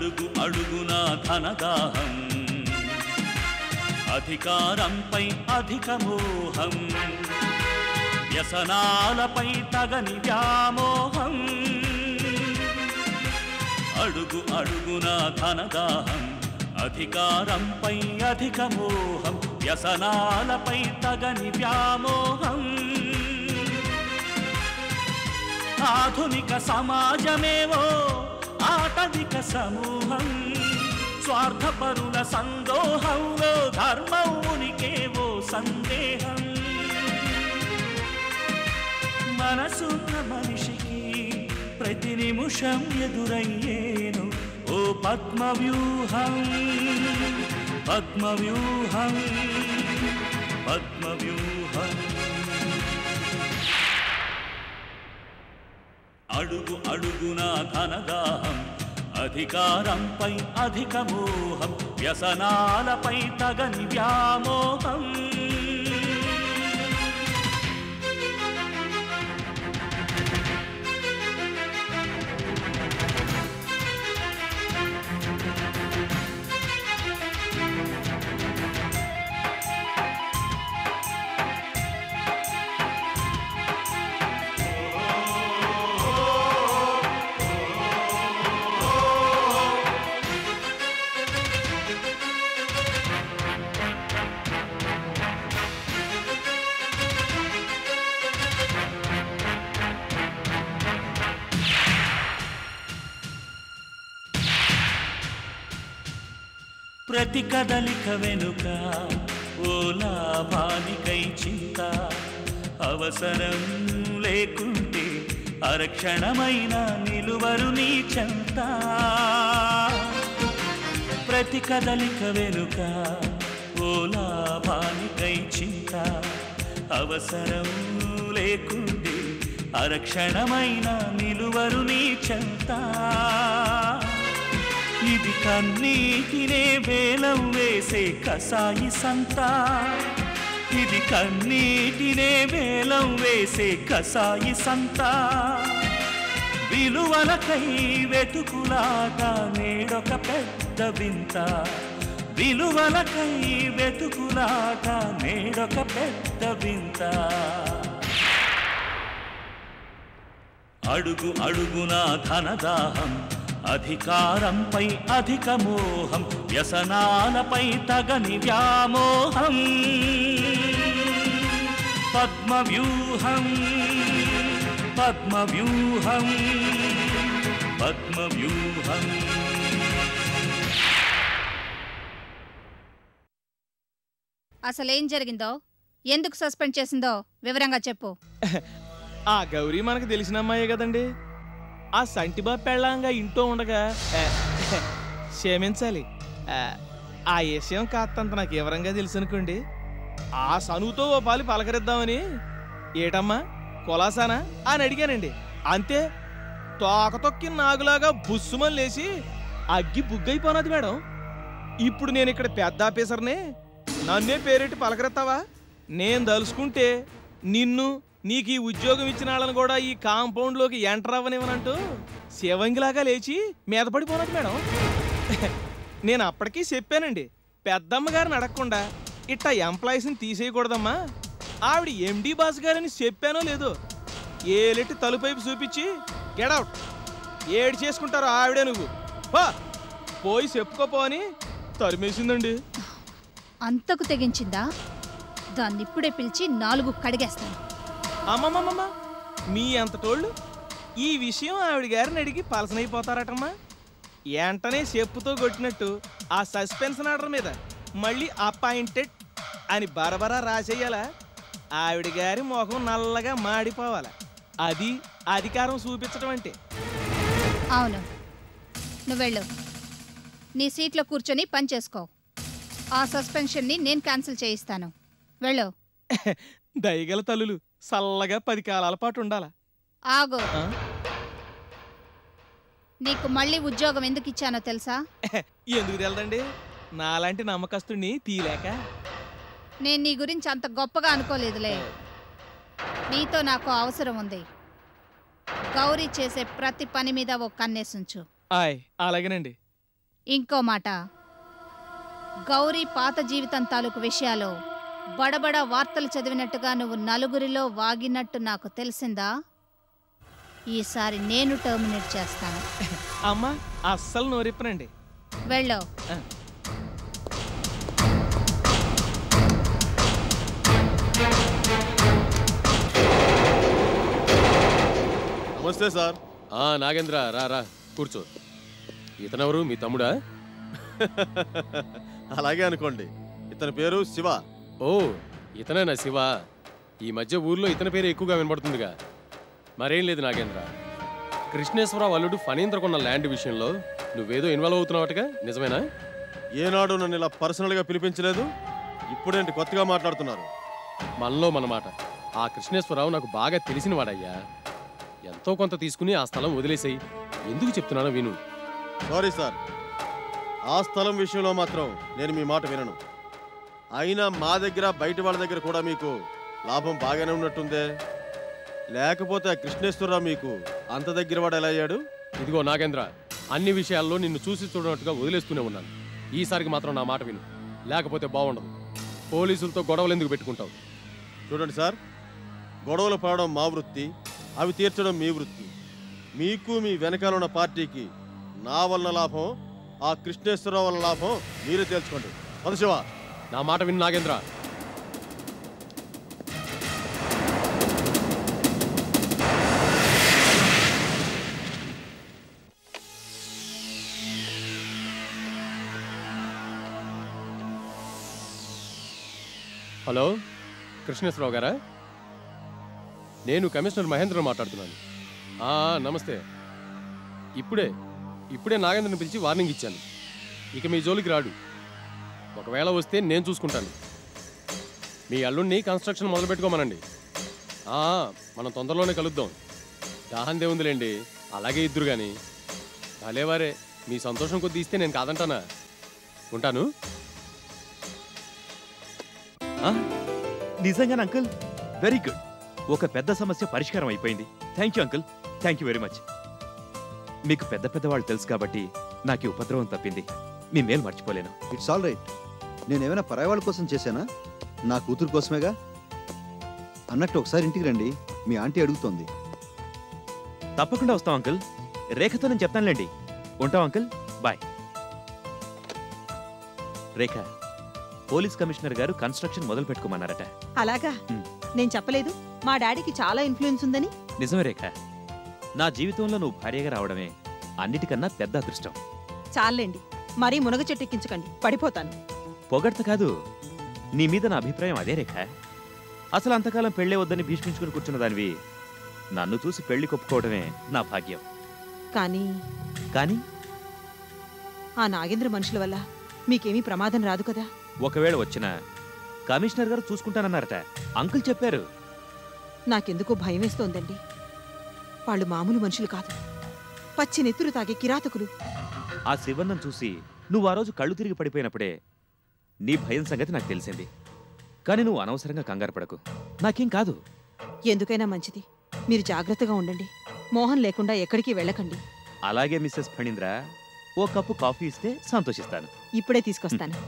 అడుగు అడుగున ధనదాహం అధికారంపై అధిక మోహం వ్యసనాలపై తగని వ్యామోహం అడుగు అడుగున ధనదాహం అధికారంపై అధిక మోహం వ్యసనాలపై తగని వ్యామోహం ఆధునిక సమాజమేవో ఆటవిక సమూహం స్వార్థపరుల సందోహంలో ధర్మం ఉనికేవో సందేహం మనసున్న మనిషికి ప్రతి నిమిషం ఎదురయ్యేను ఓ పద్మవ్యూహం పద్మవ్యూహం పద్మవ్యూహం అడుగు అడుగున ధనదాహం అధికారంపై అధిక మోహం వ్యసనాలపై తగని వ్యామోహం ప్రతి కదలిక వెనుక ఓ లాభానికై చింత అవసరం లేకుంటే అరక్షణమైన నిలువరు నీ చెంత ప్రతి కదలిక వెనుక ఓ లాభానికై చింత అవసరం లేకుంటే అరక్షణమైన నిలువరు నీ చెంత ఇది కన్నీటినే వేలం వేసే కసాయి సంత ఇది కన్నీటినే వేలం వేసే కసాయి సంత విలువలకై వెతుకులాట నేడొక పెద్ద వింత విలువలకై వెతుకులాట నేడొక పెద్ద వింత అడుగు అడుగున ధనదాహం అధికారంపై అధిక మోహం వ్యసనాలపై తగని వ్యామోహం పద్మవ్యూహం పద్మవ్యూహం పద్మవ్యూహం అసలేం జరిగిందో ఎందుకు సస్పెండ్ చేసిందో వివరంగా చెప్పు ఆ గౌరీ మనకు తెలిసిన అమ్మాయే కదండి ఆ సంటిబాబు పెళ్ళంగా ఇంట్లో ఉండగా ఆ, క్షమించాలి ఆ, ఆ విషయం కాస్తంత నాకు వివరంగా తెలుసు అనుకోండి ఆ సనువుతో ఓ పాలు పలకరిద్దామని ఏటమ్మా కొలాసానా అని అడిగానండి అంతే తోక తొక్కి నాగులాగా బుస్సుమని లేచి అగ్గి బుగ్గైపోనది మేడం ఇప్పుడు నేను ఇక్కడ పెద్ద ఆఫీసర్నే నన్నే పేరెట్టి పలకరెత్తావా నేను దలుచుకుంటే నిన్ను నీకు ఈ ఉద్యోగం ఇచ్చిన వాళ్ళని కూడా ఈ కాంపౌండ్లోకి ఎంటర్ అవ్వనివ్వనంటూ శివంగిలాగా లేచి మీద పడిపోనది మేడం నేను అప్పటికీ చెప్పానండి పెద్దమ్మ గారిని అడగకుండా ఇట్టా ఎంప్లాయీస్ని తీసేయకూడదమ్మా ఆవిడ ఎండి బాస్ గారని చెప్పానో లేదో ఏలెట్టి తలుపైపు చూపించి గెడౌట్ ఏడు చేసుకుంటారో ఆవిడే నువ్వు పో పోయి చెప్పుకోపో అని తరిమేసిందండి అంతకు తెగించిందా దాన్ని ఇప్పుడే పిలిచి నాలుగు కడిగేస్తాను అమ్మమ్మమ్మ మీ అంతటోళ్ళు ఈ విషయం ఆవిడ గారిని అడిగి పలసనైపోతారటమ్మా వెంటనే చెప్పుతో కొట్టినట్టు ఆ సస్పెన్షన్ ఆర్డర్ మీద మళ్ళీ అపాయింటెడ్ అని బరబరా రాసేయాలా ఆవిడ గారి మొహం నల్లగా మాడిపోవాలి అది అధికారం చూపించడం అంటే అవును నువ్వెళ్ళు నీ సీట్లో కూర్చొని పని చేసుకో ఆ సస్పెన్షన్ని నేను క్యాన్సిల్ చేయిస్తాను వెళ్ళు దయగల తల్లులు చల్లగా పది కాలాల పాటు ఉండాలా ఆగు ఆ? నీకు మళ్ళీ ఉద్యోగం ఎందుకు ఇచ్చానో తెలుసా ఎందుకు తెలదండి నాలాంటి నమ్మకస్తుడిని తీలేక నేను నీ గురించి అంత గొప్పగా అనుకోలేదులే నీతో నాకు అవసరం ఉంది గౌరీ చేసే ప్రతి పని మీద ఓ కన్నేసుంచు ఆయ్ అలాగేనండి ఇంకో మాట గౌరీ పాత జీవితం తాలూకు విషయాలు బడబడ వార్తలు చదివినట్టుగా నువ్వు నలుగురిలో వాగినట్టు నాకు తెలిసిందా ఈసారి నేను టర్మినేట్ చేస్తాను అమ్మా అస్సలు నోరిప్పనండి వెళ్ళో నమస్తే సార్ ఆ నాగేంద్ర రా రా కూర్చో ఇతనెవరు మీ తమ్ముడా అలాగే అనుకోండి ఇతని పేరు శివ ఓ ఇతనేనా శివ ఈ మధ్య ఊర్లో ఇతని పేరు ఎక్కువగా వినపడుతుందిగా మరేం లేదు నాగేంద్ర కృష్ణేశ్వరరావు అల్లుడు ఫణీంద్ర కొన్న ల్యాండ్ విషయంలో నువ్వేదో ఇన్వాల్వ్ అవుతున్నావటగా నిజమేనా ఏనాడు నన్ను ఇలా పర్సనల్గా పిలిపించలేదు ఇప్పుడేంటి కొత్తగా మాట్లాడుతున్నారు మనలో మన మాట ఆ కృష్ణేశ్వరరావు నాకు బాగా తెలిసిన వాడయ్యా ఎంతో కొంత తీసుకుని ఆ స్థలం వదిలేసేయి ఎందుకు చెప్తున్నానో విను సారీ సార్ ఆ స్థలం విషయంలో మాత్రం నేను మీ మాట వినను అయినా మా దగ్గర బయట వాళ్ళ దగ్గర కూడా మీకు లాభం బాగానే ఉన్నట్టుందే లేకపోతే ఆ కృష్ణేశ్వరరావు మీకు అంత దగ్గర వాడు ఎలా అయ్యాడు ఇదిగో నాగేంద్ర అన్ని విషయాల్లో నిన్ను చూసి చూడనట్టుగా వదిలేస్తూనే ఉన్నాను ఈసారికి మాత్రం నా మాట విను లేకపోతే బాగుండదు పోలీసులతో గొడవలు ఎందుకు పెట్టుకుంటావు చూడండి సార్ గొడవలు పడడం మా వృత్తి అవి తీర్చడం మీ వృత్తి మీకు మీ వెనకాల ఉన్న పార్టీకి నా వల్ల లాభం ఆ కృష్ణేశ్వరరావు వల్ల లాభం మీరే తేల్చుకోండి పదశివ నా మాట విను నాగేంద్ర హలో కృష్ణేశ్వరరావు గారా నేను కమిషనర్ మహేంద్ర మాట్లాడుతున్నాను ఆ, నమస్తే ఇప్పుడే ఇప్పుడే నాగేంద్రని పిలిచి వార్నింగ్ ఇచ్చాను ఇక మీ జోలికి రాడు ఒకవేళ వస్తే నేను చూసుకుంటాను మీ అల్లుడిని కన్స్ట్రక్షన్ మొదలు పెట్టుకోమనండి ఆ, మనం తొందరలోనే కలుద్దాం దాహందే ఉందిలేండి అలాగే ఇద్దరు కానీ భలేవారే మీ సంతోషం కొద్ది ఇస్తే నేను కాదంటానా ఉంటాను ఆ? నిజంగానే అంకుల్ వెరీ గుడ్ ఒక పెద్ద సమస్య పరిష్కారం అయిపోయింది thank you uncle thank you very much మీకు పెద్ద పెద్ద వాళ్ళు తెలుసు కాబట్టి నాకు ఈ ఉపద్రవం తప్పింది మీ మేలు మర్చిపోలేను ఇట్స్ ఆల్ రైట్ నేనేమైనా పరాయి వాళ్ళ కోసం చేశానా నా కూతురు కోసమేగా అన్నట్టు ఒకసారి ఇంటికి రండి మీ ఆంటీ అడుగుతోంది తప్పకుండా వస్తాం అంకుల్ రేఖతో నేను చెప్తానులేండి ఉంటాం uncle bye Rekha police commissioner గారు కన్స్ట్రక్షన్ మొదలు పెట్టుకోమన్నారట అలాగా మ్. నేను చెప్పలేదు మా డాడీకి చాలా ఇన్ఫ్లుయెన్స్ ఉందని నిజమే రేఖ నా జీవితంలో నువ్వు భార్యగా రావడమే అన్నిటికన్నా పెద్ద అదృష్టం చాలండి మరీ మునగ చెట్టు ఎక్కించకండి పడిపోతాను పొగడ్త కాదు నీ మీద నా అభిప్రాయం అదే రేఖ అసలు అంతకాలం పెళ్ళే వద్దని భీష్మించుకుని కూర్చున్న దానివి నన్ను చూసి పెళ్లి కొప్పుకోవడమే నా భాగ్యం కానీ కానీ ఆ నాగేంద్ర మనుషుల వల్ల మీకేమీ ప్రమాదం రాదు కదా ఒకవేళ వచ్చినా కమిషనర్ గారు చూసుకుంటానన్నారట అంకుల్ చెప్పారు నాకెందుకో భయం వేస్తోందండి వాళ్ళు మామూలు మనుషులు కాదు పచ్చి నెత్తురు తాగే కిరాతకులు ఆ శివన్నం చూసి నువ్వు ఆ రోజు కళ్ళు తిరిగి పడిపోయినప్పుడే నీ భయం సంగతి నాకు తెలిసింది కానీ నువ్వు అనవసరంగా కంగారు పడకు నాకేం కాదు ఎందుకైనా మంచిది మీరు జాగ్రత్తగా ఉండండి మోహన్ లేకుండా ఎక్కడికి వెళ్ళకండి అలాగే మిస్సెస్ ఫణీంద్ర ఓ కప్పు కాఫీ ఇస్తే సంతోషిస్తాను ఇప్పుడే తీసుకొస్తాను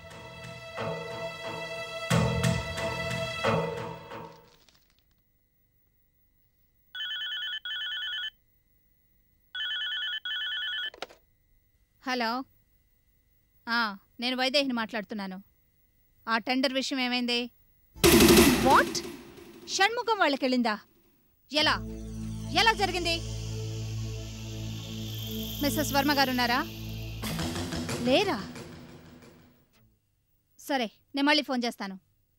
హలో ఆ, నేను వైదేహిని మాట్లాడుతున్నాను ఆ టెండర్ విషయం ఏమైంది వాట్ షణ్ముఖం వాళ్ళకెళ్ళిందా ఎలా ఎలా జరిగింది మిస్సెస్ వర్మ గారు ఉన్నారా లేరా సరే నేను మళ్ళీ ఫోన్ చేస్తాను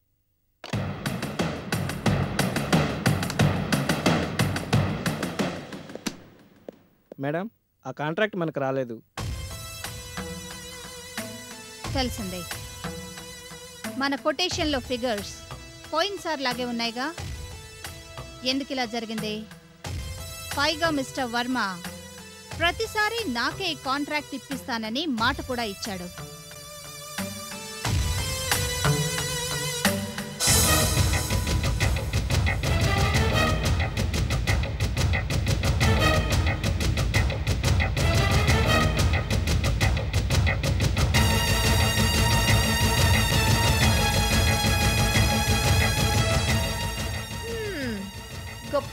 మేడం ఆ కాంట్రాక్ట్ మనకు రాలేదు తెలిసిందే మన కొటేషన్లో ఫిగర్స్ పోయినసారి లాగే ఉన్నాయిగా ఎందుకు ఇలా జరిగింది పైగా మిస్టర్ వర్మ ప్రతిసారి నాకే ఈ కాంట్రాక్ట్ ఇప్పిస్తానని మాట కూడా ఇచ్చాడు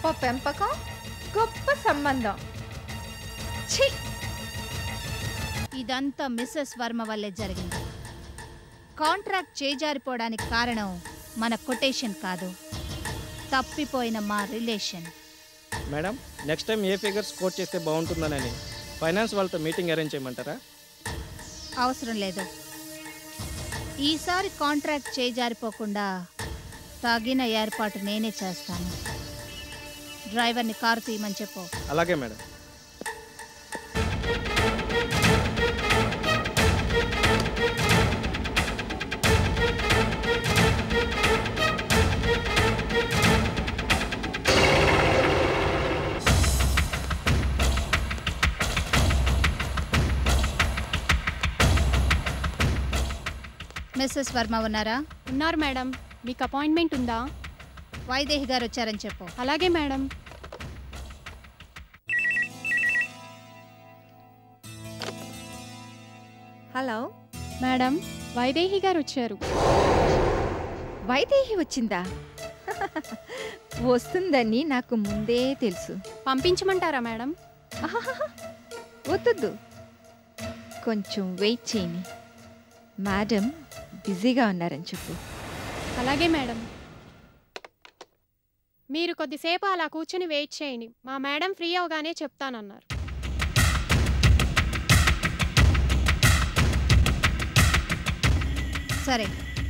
గొప్ప పెంపకం గొప్ప సంబంధం ఛీ ఇదంతా మిస్సెస్ వర్మ వల్లే జరిగింది కాంట్రాక్ట్ చేజారిపోవడానికి కారణం మన కొటేషన్ కాదు తప్పిపోయిన మా రిలేషన్ మేడం నెక్స్ట్ టైం ఏ ఫిగర్స్ కోట్ చేస్తే బాగుంటుందనని ఫైనాన్స్ వాళ్ళతో మీటింగ్ అరేంజ్ చేయమంటారా అవసరం లేదు ఈసారి కాంట్రాక్ట్ చేజారిపోకుండా తగిన ఏర్పాటు నేనే చేస్తాను డ్రైవర్ని కారు తీయమని చెప్పు అలాగే మేడం మిస్సెస్ వర్మ ఉన్నారా ఉన్నారు మేడం మీకు అపాయింట్మెంట్ ఉందా వైదేహి గారు వచ్చారని చెప్పు అలాగే మేడం హలో మేడం వైదేహి గారు వచ్చారు వైదేహి వచ్చిందా వస్తుందని నాకు ముందే తెలుసు పంపించమంటారా మేడం ఆహాహాహా. వద్దొద్దు కొంచెం వెయిట్ చేయని మేడం బిజీగా ఉన్నారని చెప్పు అలాగే మేడం మీరు కొద్దిసేపు అలా కూర్చొని వెయిట్ చేయండి మా మేడం ఫ్రీ అవగానే చెప్తానన్నారు సరే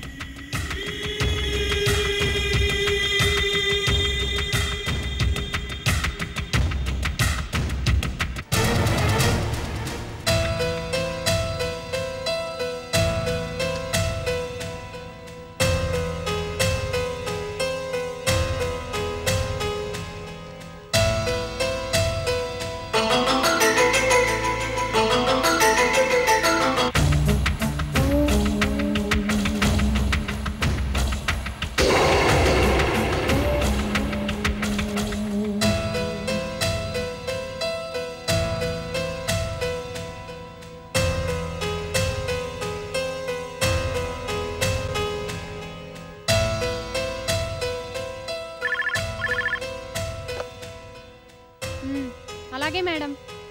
మ్మ్. అలాగే మేడం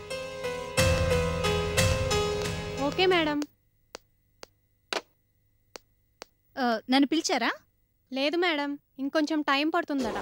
ఓకే మేడం ఆ, నన్ను పిలిచారా లేదు మేడం ఇంకొంచెం టైం పడుతుందట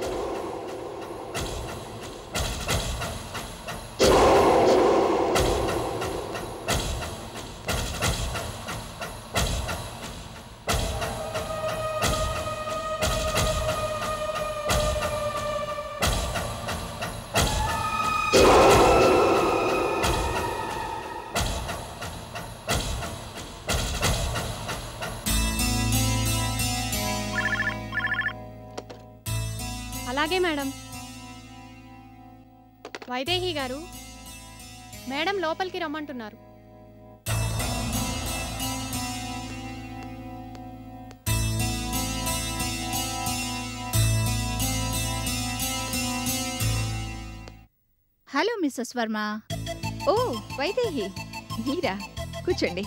అలాగే మేడం వైదేహి గారు మేడం లోపలికి రమ్మంటున్నారు హలో మిస్సెస్ వర్మ ఓ వైదేహి మీరా కూర్చోండి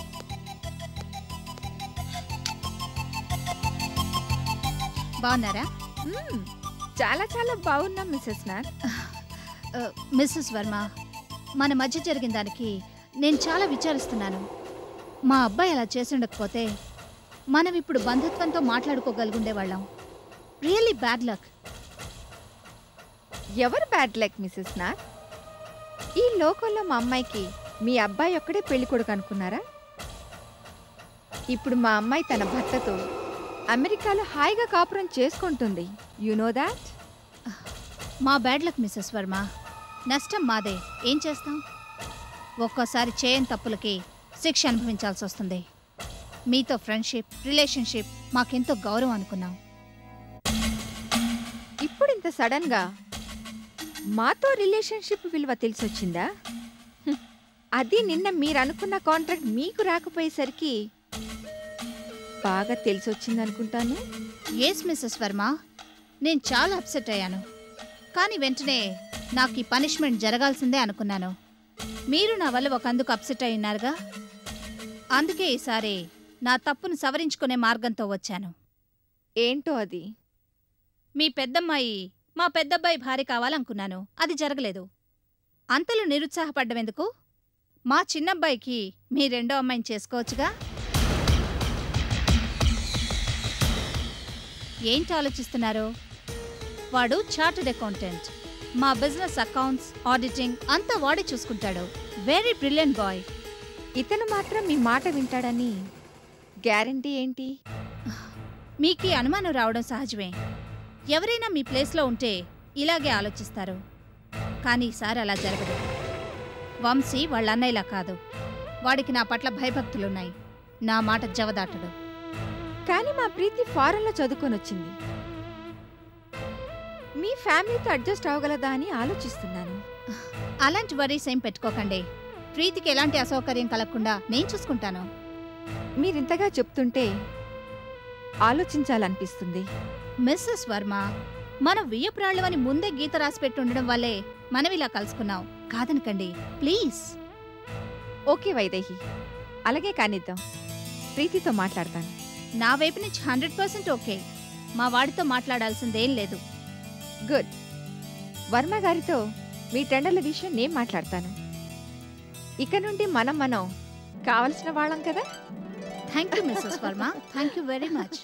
బాగున్నారా మ్మ్. చాలా చాలా బాగున్నాం మిస్సెస్ నార్ ఆ, మిస్సెస్ వర్మ మన మధ్య జరిగిన దానికి నేను చాలా విచారిస్తున్నాను మా అబ్బాయి అలా చేసి ఉండకపోతే మనం ఇప్పుడు బంధుత్వంతో మాట్లాడుకోగలుగుండేవాళ్ళం రియల్లీ బ్యాడ్ లక్ ఎవరు బ్యాడ్ లక్ మిస్సెస్ నార్ ఈ లోకంలో మా అమ్మాయికి మీ అబ్బాయి ఒక్కడే పెళ్లి కొడుకు అనుకున్నారా ఇప్పుడు మా అమ్మాయి తన భర్తతో అమెరికాలో హాయిగా కాపురం చేసుకుంటుంది యు నో దాట్ మా బ్యాడ్ లక్ మిస్సెస్ వర్మ నష్టం మాదే ఏం చేస్తాం ఒక్కోసారి చేయని తప్పులకి శిక్ష అనుభవించాల్సి వస్తుంది మీతో ఫ్రెండ్షిప్ రిలేషన్షిప్ మాకెంతో గౌరవం అనుకున్నాం ఇప్పుడు ఇంత సడన్ గా మాతో రిలేషన్షిప్ విలువ తెలిసొచ్చిందా హ్మ్. అది నిన్న మీరు అనుకున్న కాంట్రాక్ట్ మీకు రాకపోయేసరికి బాగా తెలిసొచ్చింది అనుకుంటాను ఎస్ మిస్సెస్ వర్మ నేను చాలా అప్సెట్ అయ్యాను కానీ వెంటనే నాకు ఈ పనిష్మెంట్ జరగాల్సిందే అనుకున్నాను మీరు నా వల్ల ఒక అందుకు అప్సెట్ అయి ఉన్నారుగా అందుకే ఈసారి నా తప్పును సవరించుకునే మార్గంతో వచ్చాను ఏంటో అది మీ పెద్దమ్మాయి మా పెద్దబ్బాయి భార్య కావాలనుకున్నాను అది జరగలేదు అంతలు నిరుత్సాహపడ్డమెందుకు మా చిన్నబ్బాయికి మీ రెండో అమ్మాయిని చేసుకోవచ్చుగా ఏంటి ఆలోచిస్తున్నారు వాడు చార్టెడ్ అకౌంటెంట్ మా బిజినెస్ అకౌంట్స్ ఆడిటింగ్ అంతా వాడే చూసుకుంటాడు వెరీ బ్రిలియంట్ బాయ్ ఇతను మాత్రం మీ మాట వింటాడని గ్యారంటీ ఏంటి మీకు ఈ అనుమానం రావడం సహజమే ఎవరైనా మీ ప్లేస్లో ఉంటే ఇలాగే ఆలోచిస్తారు కానీ ఈసారి అలా జరగదు వంశీ వాళ్ళ అన్నయ్యలా కాదు వాడికి నా పట్ల భయభక్తులున్నాయి నా మాట జవదాటడు కానీ మా ప్రీతి ఫారెన్లో చదువుకొని వచ్చింది మీ ఫ్యామిలీతో అడ్జస్ట్ అవ్వగలదా అని ఆలోచిస్తున్నాను అలాంటి వరీస్ ఏం పెట్టుకోకండి ప్రీతికి ఎలాంటి అసౌకర్యం కలగకుండా నేను చూసుకుంటాను మీరింతగా చెప్తుంటే ఆలోచించాలనిపిస్తుంది మిస్సెస్ వర్మ మనం వియ్యప్రాళ్ళమని ముందే గీత రాసి పెట్టి ఉండడం వల్లే మనం ఇలా కలుసుకున్నాం కాదనకండి ప్లీజ్ ఓకే వైదేహి అలాగే కానిద్దాం ప్రీతితో మాట్లాడతాను నా వైపు నుంచి హండ్రెడ్ పర్సెంట్ ఓకే మా వాడితో మాట్లాడాల్సిందేం లేదు గుడ్ వర్మ గారితో మీ టెండర్ల విషయం నేను మాట్లాడతాను ఇక నుండి మనం మనం కావలసిన వాళ్ళం కదా thank you Mrs Varma thank you very much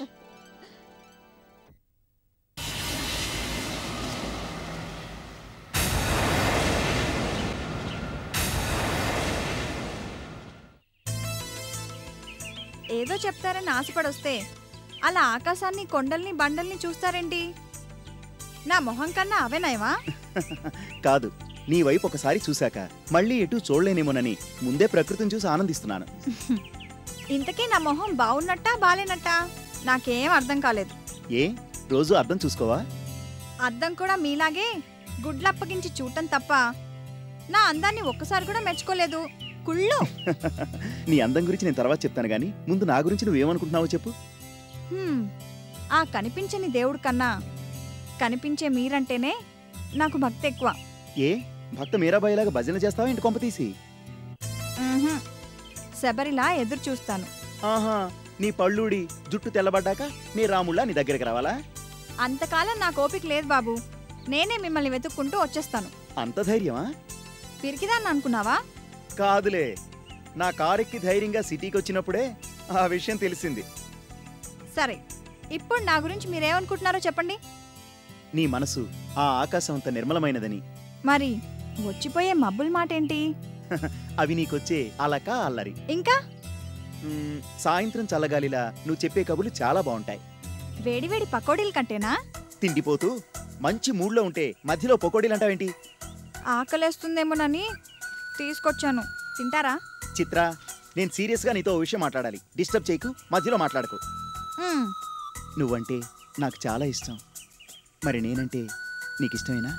ఏదో చెప్తారని ఆశపడొస్తే అలా ఆకాశాన్ని కొండల్ని బండల్ని చూస్తారేంటి నా మొహం కన్నా అవే నయమా కాదు నీ వైపు ఒకసారి చూశాక మళ్ళీ ఎటు చూడలేనేమోనని ముందే ప్రకృతిని చూసి ఆనందిస్తున్నాను ఇంతకీ నా మొహం బాగున్నట్టా బాలేనట్టా నాకేం అర్థం కాలేదు ఏ రోజు అర్థం చూసుకోవా అర్థం కూడా మీలాగే గుడ్లప్పగించి చూడటం తప్ప నా అందాన్ని ఒక్కసారి కూడా మెచ్చుకోలేదు కుళ్ళు నీ అందం గురించి నేను తర్వాత చెప్తాను గానీ ముందు నా గురించి నువ్వేమనుకుంటున్నావో చెప్పు హ్మ్, ఆ కనిపించని దేవుడి కన్నా కనిపించే మీరంటేనే నాకు భక్తి ఎక్కువ ఏ భక్త మీరాబాయిలాగా భజన చేస్తావా ఇంటి కొంప తీసి మ్మ్హ్మ్. శబరిలా ఎదురు చూస్తాను ఆహా నీ పళ్ళూడి జుట్టు తెల్లబడ్డాక నీ రాముళ్ళ నీ దగ్గరికి రావాలా అంతకాలం నాకు ఓపిక లేదు బాబు నేనే మిమ్మల్ని వెతుక్కుంటూ వచ్చేస్తాను అంత ధైర్యమా పిరికిదాన్ని అనుకున్నావా కాదులే నా కారెక్కి ధైర్యంగా సిటీకి వచ్చినప్పుడే ఆ విషయం తెలిసింది సరే ఇప్పుడు నా గురించి మీరేమనుకుంటున్నారో చెప్పండి నీ మనసు ఆ ఆకాశం అంత నిర్మలమైనదని మరి వచ్చిపోయే మబ్బుల మాట ఏంటి అవి నీకొచ్చే అలక అల్లరి ఇంకా మ్మ్, సాయంత్రం చల్లగాలిలా నువ్వు చెప్పే కబులు చాలా బాగుంటాయి వేడివేడి పకోడీల కంటేనా తిండిపోతూ మంచి మూడ్లో ఉంటే మధ్యలో పొకోడీలు అంటావేంటి ఆకలేస్తుందేమోనని తీసుకొచ్చాను తింటారా చిత్ర నేను సీరియస్గా నీతో ఓ విషయం మాట్లాడాలి డిస్టర్బ్ చేయకు మధ్యలో మాట్లాడకు మ్మ్. నువ్వంటే నాకు చాలా ఇష్టం మరి నేనంటే నీకు ఇష్టమేనా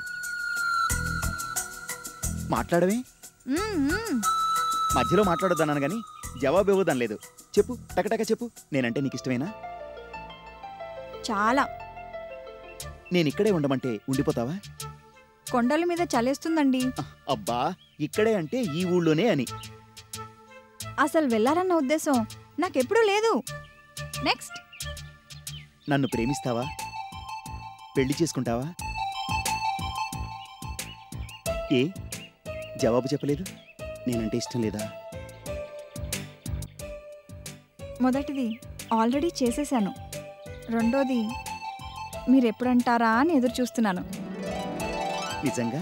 మాట్లాడవే మ్మ్, మ్మ్. మధ్యలో మాట్లాడొద్దన్నాను కానీ జవాబు ఇవ్వదని లేదు చెప్పు టకటక చెప్పు నేనంటే నీకు ఇష్టమేనా చాలా నేను ఇక్కడే ఉండమంటే ఉండిపోతావా కొండల మీద చలేస్తుందండి అబ్బా ఇక్కడే అంటే ఈ ఊళ్ళోనే అని అసలు వెళ్ళారన్న ఉద్దేశం నాకెప్పుడూ లేదు నెక్స్ట్ నన్ను ప్రేమిస్తావా పెళ్లి చేసుకుంటావా ఏ జవాబు చెప్పలేదు నేనంటే ఇష్టం లేదా మొదటిది ఆల్రెడీ చేసేశాను రెండోది మీరెప్పుడంటారా అని ఎదురు చూస్తున్నాను నిజంగా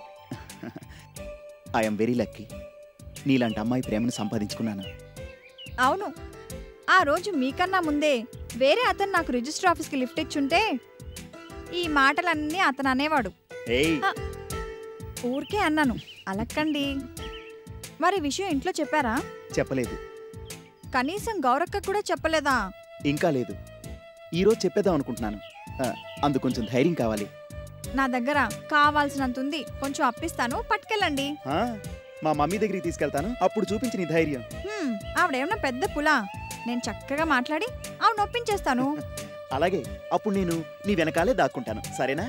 ఐఎమ్ వెరీ లక్కీ నీలాంటి అమ్మాయి ప్రేమను సంపాదించుకున్నాను అవును ఆ రోజు మీకన్నా ముందే వేరే అతను నాకు రిజిస్టర్ ఆఫీస్కి లిఫ్ట్ ఇచ్చుంటే ఈ మాటలన్నీ అతను అనేవాడు ఏయ్ ఆ, ఊరికే అన్నాను అలక్కండి మరి విషయం ఇంట్లో చెప్పారా చెప్పలేదు కనీసం గౌరక్క కూడా చెప్పలేదా ఇంకా లేదు ఈరోజు చెప్పేద్దాం అనుకుంటున్నాను ఆ, అందు కొంచెం ధైర్యం కావాలి నా దగ్గర కావాల్సినంత ఉంది కొంచెం అప్పిస్తాను పట్టుకెళ్ళండి ఆ, మా మమ్మీ దగ్గరికి తీసుకెళ్తాను అప్పుడు చూపించి నీ ధైర్యం హ్మ్, ఆవిడేమన్నా పెద్ద పులా నేను చక్కగా మాట్లాడి ఆవిడ నొప్పించేస్తాను అలాగే అప్పుడు నేను నీ వెనకాలే దాక్కుంటాను సరేనా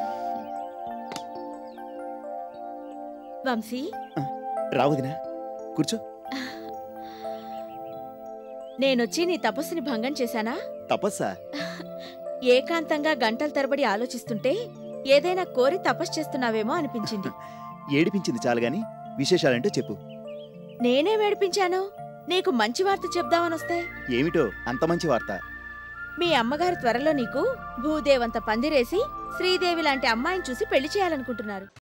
వంశీ రావదినా కూర్చో నేనొచ్చి నీ తపస్సుని భంగం చేశానా తపస్సా ఏకాంతంగా గంటల తరబడి ఆలోచిస్తుంటే ఏదైనా కోరి తపస్సు చేస్తున్నావేమో అనిపించింది ఏడిపించింది చాలు గాని విశేషాలంటూ చెప్పు నేనే వేడిపించాను నీకు మంచి వార్త చెప్దామనొస్తే ఏమిటో అంత మంచి వార్త మీ అమ్మగారు త్వరలో నీకు భూదేవంత పందిరేసి శ్రీదేవి లాంటి అమ్మాయిని చూసి పెళ్లి చేయాలనుకుంటున్నారు